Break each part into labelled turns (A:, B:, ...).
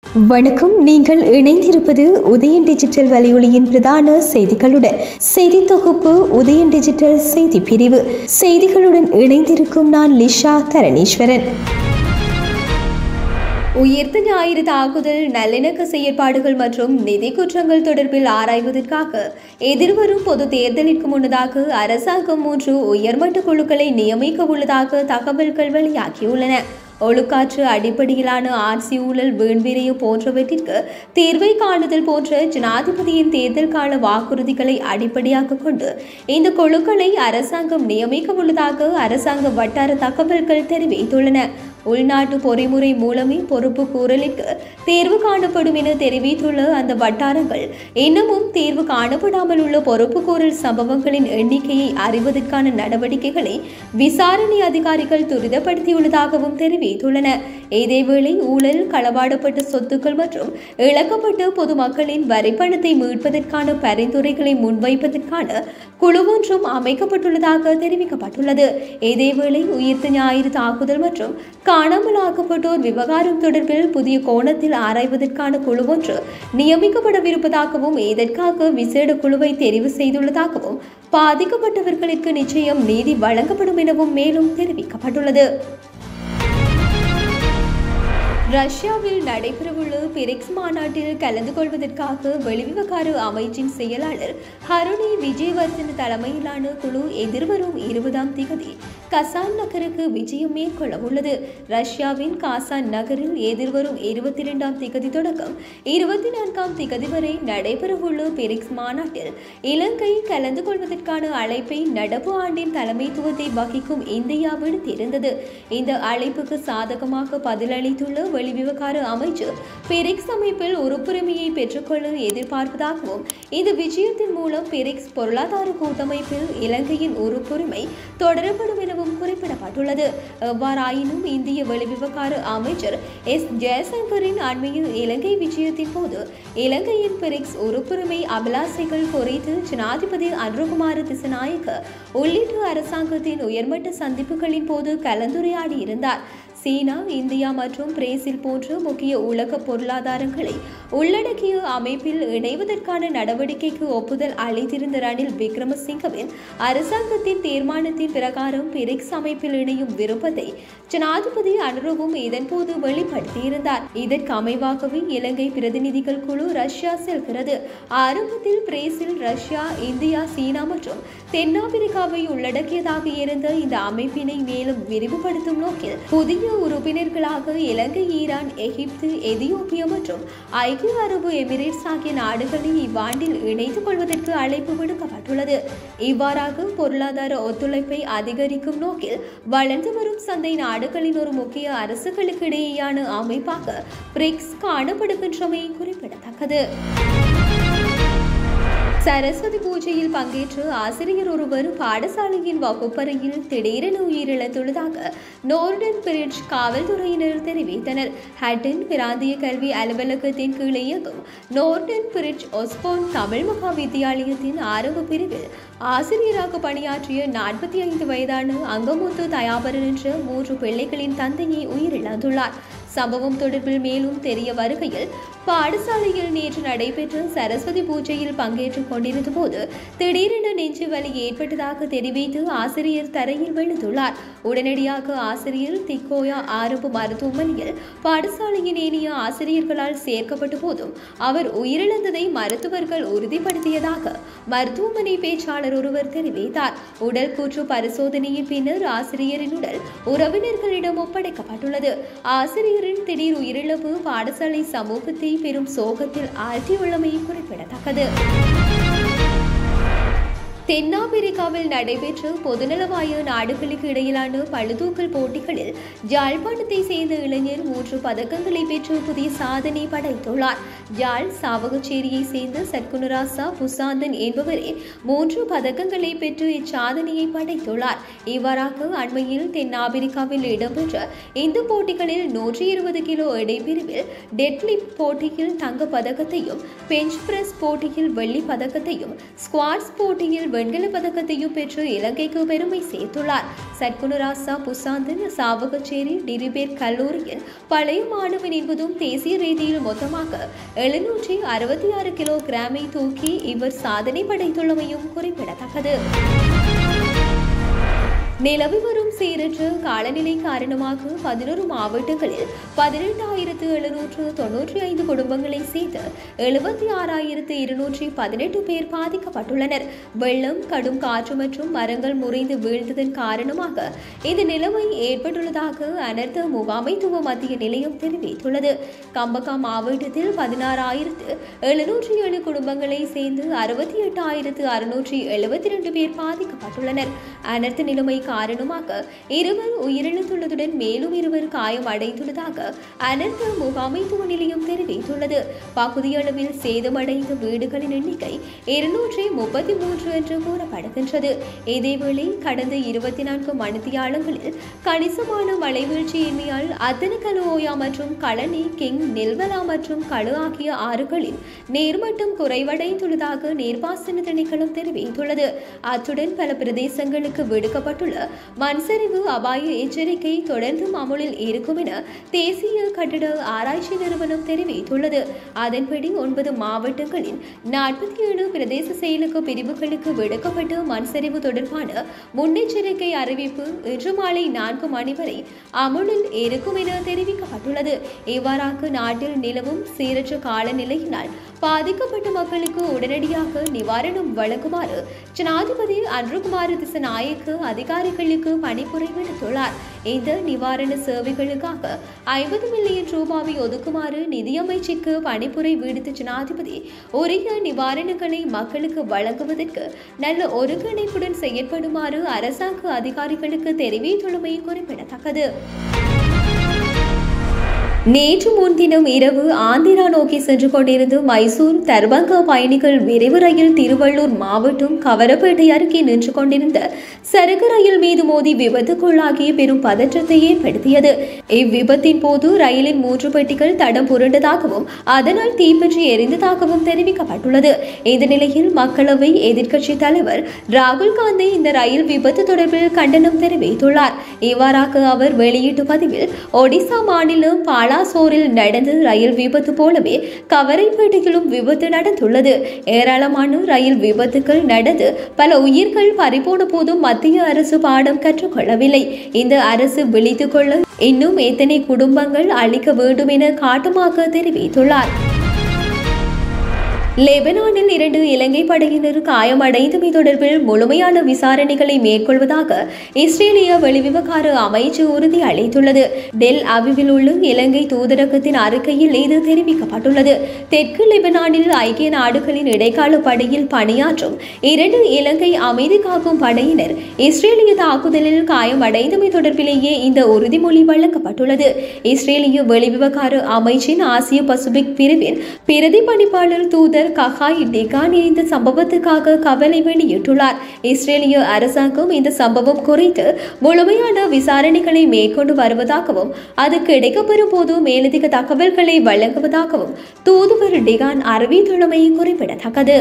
A: வணக்கம் நீங்கள் இணைந்திருப்பது உதயன் டிஜிட்டல் வலையொலியின் பிரதான செய்திகளுடன் செய்தி தொகுப்பு உதயன் டிஜிட்டல் செய்தி பிரிவு செய்திகளுடன் இணைந்திருக்கும் நான் லிஷா தரணீஸ்வரன் உயிர்த்த ஞாயிறு தாக்குதல் நல்லிணக்க செயற்பாடுகள் மற்றும் நிதி குற்றங்கள் தொடர்பில் ஆராய்வதற்காக எதிர்வரும் பொது தேர்தலிற்கு முன்னதாக அரசாங்கம் மூன்று உயர்மட்ட குழுக்களை நியமிக்க உள்ளதாக தகவல்கள் வெளியாகியுள்ளன ஒழுக்காற்று அடிப்படையிலான ஆட்சி ஊழல் வீண்விரைவு போன்றவற்றிற்கு தீர்வை காணுதல் போன்ற ஜனாதிபதியின் தேர்தல் கால வாக்குறுதிகளை அடிப்படையாக கொண்டு இந்த குழுக்களை அரசாங்கம் நியமிக்க உள்ளதாக அரசாங்க வட்டார தகவல்கள் தெரிவித்துள்ளன உள்நாட்டு பொறிமுறை மூலமே பொறுப்பு கூறலுக்கு தேர்வு காணப்படும் என தெரிவித்துள்ள அந்த வட்டாரங்கள் இன்னமும் தேர்வு காணப்படாமல் உள்ள பொறுப்பு கூறல் சம்பவங்களின் எண்ணிக்கையை அறிவதற்கான நடவடிக்கைகளை விசாரணை அதிகாரிகள் துரிதப்படுத்தியுள்ளதாகவும் தெரிவித்துள்ளன இதேவேளை ஊழல் களவாடப்பட்ட சொத்துக்கள் மற்றும் இழக்கப்பட்ட பொதுமக்களின் வரிப்பணத்தை மீட்பதற்கான பரிந்துரைகளை முன்வைப்பதற்கான குழு ஒன்றும் அமைக்கப்பட்டுள்ளதாக தெரிவிக்கப்பட்டுள்ளது இதேவேளை உயிர்த்த ஞாயிறு தாக்குதல் மற்றும் காணாமல் ஆக்கப்பட்டோர் விவகாரம் தொடர்பில் புதிய கோணத்தில் ஆராய்வதற்கான குழு ஒன்று நியமிக்கப்படவிருப்பதாகவும் இதற்காக விசேட குழுவை தெரிவு செய்துள்ளதாகவும் பாதிக்கப்பட்டவர்களுக்கு நிச்சயம் நீதி வழங்கப்படும் எனவும் மேலும் தெரிவிக்கப்பட்டுள்ளது ரஷ்யாவில் நடைபெறவுள்ள பிரிக்ஸ் மாநாட்டில் கலந்து கொள்வதற்காக வெளிவிவகார அமைச்சின் செயலாளர் ஹருணி விஜயவர்தன் தலைமையிலான குழு எதிர்வரும் இருபதாம் திகதி கசான் நகருக்கு விஜயம் மேற்கொள்ள உள்ளது ரஷ்யாவின் காசான் நகரில் எதிர்வரும் இருபத்தி இரண்டாம் திகதி தொடக்கம் இருபத்தி நான்காம் திகதி வரை நடைபெறவுள்ள பிரிக்ஸ் மாநாட்டில் இலங்கை கலந்து கொள்வதற்கான அழைப்பை நடப்பு ஆண்டின் தலைமைத்துவத்தை வகிக்கும் இந்தியா விடுத்திருந்தது இந்த அழைப்புக்கு சாதகமாக பதிலளித்துள்ள வெளிவிவகார அமைச்சர் பெரிக்ஸ் அமைப்பில் உறுப்புரிமையை பெற்றுக்கொள்ள எதிர்பார்ப்பதாகவும் இந்த விஜயத்தின் மூலம் பெரிக்ஸ் பொருளாதார கூட்டமைப்பில் இலங்கையின் உறுப்புரிமை தொடரப்படும் எனவும் குறிப்பிடப்பட்டுள்ளது எவ்வாறாயினும் இந்திய வெளிவிவகார அமைச்சர் எஸ் ஜெயசங்கரின் அண்மையில் இலங்கை விஜயத்தின் போது இலங்கையின் பெரிக்ஸ் உறுப்புரிமை அபிலாசைகள் குறித்து ஜனாதிபதி அன்ருகுமார திசநாயக்க உள்ளிட்ட அரசாங்கத்தின் உயர்மட்ட சந்திப்புகளின் போது கலந்துரையாடி இருந்தார் சீனா இந்தியா மற்றும் பிரேசில் போன்ற முக்கிய உலக பொருளாதாரங்களை உள்ளடக்கிய அமைப்பில் இணைவதற்கான நடவடிக்கைக்கு ஒப்புதல் அளித்திருந்த ரணில் விக்ரமசிங்கவின் அரசாங்கத்தின் தீர்மானத்தின் பிரகாரம் பிரிக்ஸ் அமைப்பில் இணையும் விருப்பத்தை ஜனாதிபதி அனுரவும் இதன்போது வெளிப்படுத்தியிருந்தார் இதற்கு அமைவாகவே இலங்கை பிரதிநிதிகள் குழு ரஷ்யா செல்கிறது ஆரம்பத்தில் பிரேசில் ரஷ்யா இந்தியா சீனா மற்றும் தென்னாப்பிரிக்காவை உள்ளடக்கியதாக இருந்த இந்த அமைப்பினை மேலும் விரிவுபடுத்தும் நோக்கில் புதிய உறுப்பினர்களாக இலங்கை ஈரான் எகிப்து எதியோப்பியா மற்றும் ஐக்கிய அரபு எமிரேட்ஸ் ஆகிய நாடுகளை இவ்வாண்டில் இணைத்துக் கொள்வதற்கு அழைப்பு விடுக்கப்பட்டுள்ளது இவ்வாறாக பொருளாதார ஒத்துழைப்பை அதிகரிக்கும் நோக்கில் வளர்ந்து வரும் சந்தை நாடுகளின் ஒரு முக்கிய அரசுகளுக்கு இடையேயான அமைப்பாக பிரிக்ஸ் காணப்படுகின்றமை குறிப்பிடத்தக்கது சரஸ்வதி பூஜையில் பங்கேற்று ஆசிரியர் ஒருவர் பாடசாலையின் வகுப்பறையில் திடீரென உயிரிழந்துள்ளதாக நோர்டன் பிரிட்ஜ் காவல்துறையினர் தெரிவித்தனர் ஹட்டன் பிராந்திய கல்வி அலுவலகத்தின் கீழ் இயங்கும் நோர்டன் பிரிட்ஜ் ஒஸ்போன் தமிழ் மகா வித்தியாலயத்தின் ஆரம்ப பிரிவில் ஆசிரியராக பணியாற்றிய நாற்பத்தி ஐந்து வயதான அங்கமுத்து தயாபரன் என்ற மூன்று பிள்ளைகளின் தந்தையை உயிரிழந்துள்ளார் சம்பவம் தொடர்பில் மேலும் தெரிய வருகையில் பாடசாலையில் நேற்று நடைபெற்ற சரஸ்வதி பூஜையில் பங்கேற்றுக் கொண்டிருந்த போது திடீரென நெஞ்சு வலி ஏற்பட்டதாக தெரிவித்து ஆசிரியர் தரையில் விழுந்துள்ளார் உடனடியாக ஆசிரியர் திக்கோயா ஆரம்ப மருத்துவமனையில் பாடசாலையின் ஏனைய ஆசிரியர்களால் சேர்க்கப்பட்ட போதும் அவர் உயிரிழந்ததை மருத்துவர்கள் உறுதிப்படுத்தியதாக மருத்துவமனை பேச்சாளர் ஒருவர் தெரிவித்தார் உடல் கூற்று பரிசோதனையின் பின்னர் ஆசிரியரின் உடல் உறவினர்களிடம் ஒப்படைக்கப்பட்டுள்ளது ஆசிரியரின் திடீர் உயிரிழப்பு பாடசாலை சமூகத்தை பெரும் சோகத்தில் ஆழ்த்தியுள்ளமை குறிப்பிடத்தக்கது தென்னாப்பிரிக்காவில் நடைபெற்ற பொதுநலவாய நாடுகளுக்கு இடையிலான பளுதூக்கல் போட்டிகளில் ஜாழ்ப்பாணத்தை சேர்ந்த இளைஞர் மூன்று பதக்கங்களை பெற்று புதிய சாதனை படைத்துள்ளார் ஜாழ் சாவகச்சேரியை சேர்ந்த சத்குணராசா புசாந்தன் என்பவரே மூன்று பதக்கங்களை பெற்று இச்சாதனையை படைத்துள்ளார் இவ்வாறாக அண்மையில் தென்னாப்பிரிக்காவில் இடம்பெற்ற இந்த போட்டிகளில் நூற்றி இருபது கிலோ எடைப்பிரிவில் டெட்லிப் போட்டியில் தங்க பதக்கத்தையும் பெஞ்ச் பிரஸ் போட்டியில் வெள்ளி பதக்கத்தையும் ஸ்குவாட்ஸ் போட்டியில் வெண்கல பதக்கத்தையும் பெற்று இலங்கைக்கு பெருமை சேர்த்துள்ளார் சட்குணராசா புசாந்தன் சாவகச்சேரி டிரிபேர் கல்லூரியின் பழைய மாணவன் என்பதும் தேசிய ரீதியில் மொத்தமாக எழுநூற்றி அறுபத்தி ஆறு கிலோ கிராமை தூக்கி இவர் சாதனை படைத்துள்ளமையும் குறிப்பிடத்தக்கது நிலவி வரும் சீரற்ற காலநிலை காரணமாக பதினோரு மாவட்டங்களில் பதினெட்டாயிரத்து எழுநூற்று தொன்னூற்றி ஐந்து குடும்பங்களை சேர்த்து எழுபத்தி ஆறாயிரத்து இருநூற்றி பதினெட்டு பேர் பாதிக்கப்பட்டுள்ளனர் வெள்ளம் கடும் காற்று மற்றும் மரங்கள் முறிந்து வீழ்ந்ததன் காரணமாக இந்த நிலைமை ஏற்பட்டுள்ளதாக அனர்த்த முகாமைத்துவ மத்திய நிலையம் தெரிவித்துள்ளது கம்பகா மாவட்டத்தில் பதினாறாயிரத்து எழுநூற்றி ஏழு குடும்பங்களை சேர்ந்து அறுபத்தி எட்டாயிரத்து அறுநூற்றி எழுபத்தி ரெண்டு பேர் பாதிக்கப்பட்டுள்ளனர் அனர்த்த நிலைமை காரணமாக இருவர் உயிரிழந்துள்ளதுடன் மேலும் இருவர் காயம் அடைந்துள்ளதாக அனர்த்த முகாமைத்துவ நிலையம் தெரிவித்துள்ளது பகுதியளவில் சேதமடைந்த வீடுகளின் எண்ணிக்கை இருநூற்றி முப்பத்தி மூன்று என்று கூறப்படுகின்றது இதேவேளை கடந்த இருபத்தி நான்கு மணித்தியாலங்களில் கணிசமான மழை வீழ்ச்சியின்மையால் அத்தனக்கலு ஓயா மற்றும் களனி கிங் நெல்வலா மற்றும் கழு ஆகிய ஆறுகளில் நீர்மட்டம் குறைவடைந்துள்ளதாக நீர்ப்பாசன திணைக்களம் தெரிவித்துள்ளது அத்துடன் பல பிரதேசங்களுக்கு விடுக்கப்பட்டுள்ள மண்சரிவு அபாய எச்சரிக்கை தொடர்ந்தும் அமுலில் இருக்கும் என தேசிய கட்டிட ஆராய்ச்சி நிறுவனம் தெரிவித்துள்ளது அதன்படி ஒன்பது மாவட்டங்களில் நாற்பத்தி ஏழு பிரதேச செயலக பிரிவுகளுக்கு விடுக்கப்பட்ட மண்சரிவு தொடர்பான முன்னெச்சரிக்கை அறிவிப்பு இன்று மாலை நான்கு மணி வரை அமுலில் இருக்கும் என தெரிவிக்கப்பட்டுள்ளது இவ்வாறாக நாட்டில் நிலவும் சீரற்ற காலநிலையினால் பாதிக்கப்பட்ட மக்களுக்கு உடனடியாக நிவாரணம் வழங்குமாறு ஜனாதிபதி அன்ருகுமார் திசநாயக்கு அதிகாரிகளுக்கு பணிப்புரை விடுத்துள்ளார் இந்த நிவாரண சேவைகளுக்காக ஐம்பது மில்லியன் ரூபாவை ஒதுக்குமாறு நிதியமைச்சுக்கு பணிப்புரை விடுத்த ஜனாதிபதி உரிய நிவாரணங்களை மக்களுக்கு வழங்குவதற்கு நல்ல ஒருங்கிணைப்புடன் செயற்படுமாறு அரசாங்க அதிகாரிகளுக்கு தெரிவித்துள்ளமை குறிப்பிடத்தக்கது நேற்று முன்தினம் இரவு ஆந்திரா நோக்கி சென்று கொண்டிருந்த மைசூர் தர்பங்கா பயணிகள் விரைவு ரயில் திருவள்ளூர் மாவட்டம் கவரப்பேட்டை அருகே நின்று கொண்டிருந்த சரக்கு ரயில் மீது மோதி விபத்துக்குள்ளாகிய பெரும் பதற்றத்தை ஏற்படுத்தியது இவ்விபத்தின் போது ரயிலின் மூன்று பெட்டிகள் தடம் புரண்டதாகவும் அதனால் தீப்பற்றி எரிந்ததாகவும் தெரிவிக்கப்பட்டுள்ளது இந்த நிலையில் மக்களவை எதிர்க்கட்சி தலைவர் ராகுல் காந்தி இந்த ரயில் விபத்து தொடர்பில் கண்டனம் தெரிவித்துள்ளார் இவ்வாறாக அவர் வெளியிட்ட பதிவில் ஒடிசா மாநிலம் பாலாசோரில் நடந்த ரயில் விபத்து போலவே கவரைப்பேட்டையிலும் விபத்து நடந்துள்ளது ஏராளமான ரயில் விபத்துகள் நடந்து பல உயிர்கள் பறிபோன போதும் மத்திய அரசு பாடம் கற்றுக்கொள்ளவில்லை இந்த அரசு விழித்துக் கொள்ள இன்னும் எத்தனை குடும்பங்கள் அளிக்க வேண்டும் என காட்டமாக தெரிவித்துள்ளார் லெபனானில் இரண்டு இலங்கை படையினர் காயமடைந்தமை தொடர்பில் முழுமையான விசாரணைகளை மேற்கொள்வதாக இஸ்ரேலிய வெளிவிவகார அமைச்சு உறுதி அளித்துள்ளது டெல் அவிவில் உள்ள இலங்கை தூதரகத்தின் அறிக்கையில் இது தெரிவிக்கப்பட்டுள்ளது தெற்கு லெபனானில் ஐக்கிய நாடுகளின் இடைக்கால படையில் பணியாற்றும் இரண்டு இலங்கை அமைதி காக்கும் படையினர் இஸ்ரேலிய தாக்குதலில் காயமடைந்தமை தொடர்பிலேயே இந்த உறுதிமொழி வழங்கப்பட்டுள்ளது இஸ்ரேலிய வெளிவிவகார அமைச்சின் ஆசிய பசிபிக் பிரிவின் பிரதி பணிப்பாளர் தூதர் கஹாய் டிகானி இந்த சம்பவத்துக்காக கவலை வெளியிட்டுள்ளார் இஸ்ரேலிய அரசாங்கம் இந்த சம்பவம் குறித்து முழுமையான விசாரணைகளை மேற்கொண்டு வருவதாகவும் அது கிடைக்கப்பெறும் போது மேலதிக தகவல்களை வழங்குவதாகவும் தூதுவர் டிகான் அறிவித்துள்ளமை குறிப்பிடத்தக்கது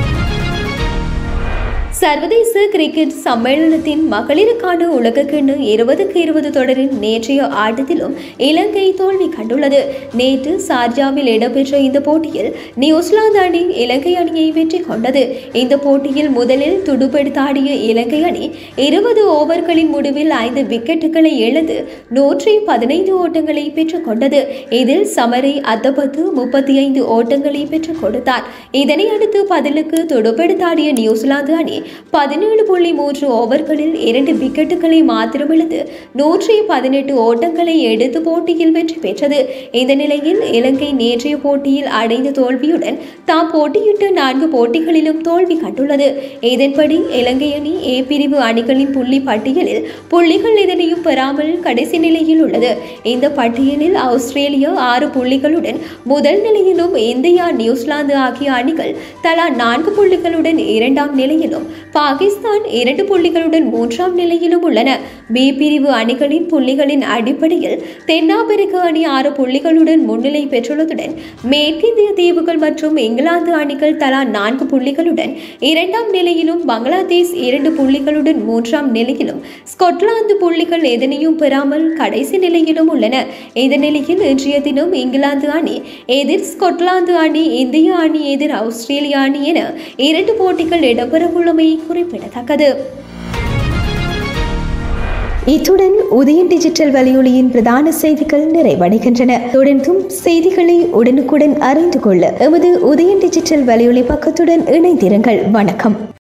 A: சர்வதேச கிரிக்கெட் சம்மேளனத்தின் மகளிருக்கான உலகக்கிண்ண இருபதுக்கு இருபது தொடரின் நேற்றைய ஆட்டத்திலும் இலங்கை தோல்வி கண்டுள்ளது நேற்று சார்ஜாவில் இடம்பெற்ற இந்த போட்டியில் நியூசிலாந்து அணி இலங்கை அணியை வெற்றி கொண்டது இந்த போட்டியில் முதலில் துடுப்பெடுத்தாடிய இலங்கை அணி இருபது ஓவர்களின் முடிவில் ஐந்து விக்கெட்டுகளை இழந்து நூற்றி பதினைந்து ஓட்டங்களை பெற்றுக் கொண்டது இதில் சமரை அத்தபத்து முப்பத்தி ஐந்து ஓட்டங்களை பெற்றுக் கொடுத்தார் இதனை அடுத்து பதிலுக்கு துடுப்பெடுத்தாடிய நியூசிலாந்து அணி பதினேழு புள்ளி மூன்று ஓவர்களில் இரண்டு விக்கெட்டுகளை மாத்திரமிழந்து நூற்றி பதினெட்டு ஓட்டங்களை எடுத்து போட்டியில் வெற்றி பெற்றது இந்த நிலையில் இலங்கை நேற்றைய போட்டியில் அடைந்த தோல்வியுடன் தாம் போட்டியிட்ட நான்கு போட்டிகளிலும் தோல்வி கண்டுள்ளது இதன்படி இலங்கை அணி ஏ பிரிவு அணிகளின் புள்ளி பட்டியலில் புள்ளிகள் எதனையும் பெறாமல் கடைசி நிலையில் உள்ளது இந்த பட்டியலில் ஆஸ்திரேலியா ஆறு புள்ளிகளுடன் முதல் நிலையிலும் இந்தியா நியூசிலாந்து ஆகிய அணிகள் தலா நான்கு புள்ளிகளுடன் இரண்டாம் நிலையிலும் பாகிஸ்தான் இரண்டு புள்ளிகளுடன் மூன்றாம் நிலையிலும் உள்ளன பி பிரிவு அணிகளின் புள்ளிகளின் அடிப்படையில் தென்னாப்பிரிக்க அணி ஆறு புள்ளிகளுடன் முன்னிலை பெற்றுள்ளதுடன் மேற்கிந்திய தீவுகள் மற்றும் இங்கிலாந்து அணிகள் தலா நான்கு புள்ளிகளுடன் இரண்டாம் நிலையிலும் பங்களாதேஷ் இரண்டு புள்ளிகளுடன் மூன்றாம் நிலையிலும் ஸ்கொட்லாந்து புள்ளிகள் எதனையும் பெறாமல் கடைசி நிலையிலும் உள்ளன இந்த நிலையில் இன்றைய தினம் இங்கிலாந்து அணி எதிர் ஸ்கொட்லாந்து அணி இந்திய அணி எதிர் ஆஸ்திரேலிய அணி என இரண்டு போட்டிகள் இடம்பெறவுள்ளமை குறிப்பிடத்தக்கது இத்துடன் உதயன் டிஜிட்டல் வலையொலியின் பிரதான செய்திகள் நிறைவடைகின்றன தொடர்ந்தும் செய்திகளை உடனுக்குடன் அறிந்து கொள்ள எமது உதயன் டிஜிட்டல் வலையொலி பக்கத்துடன் இணைந்திருங்கள் வணக்கம்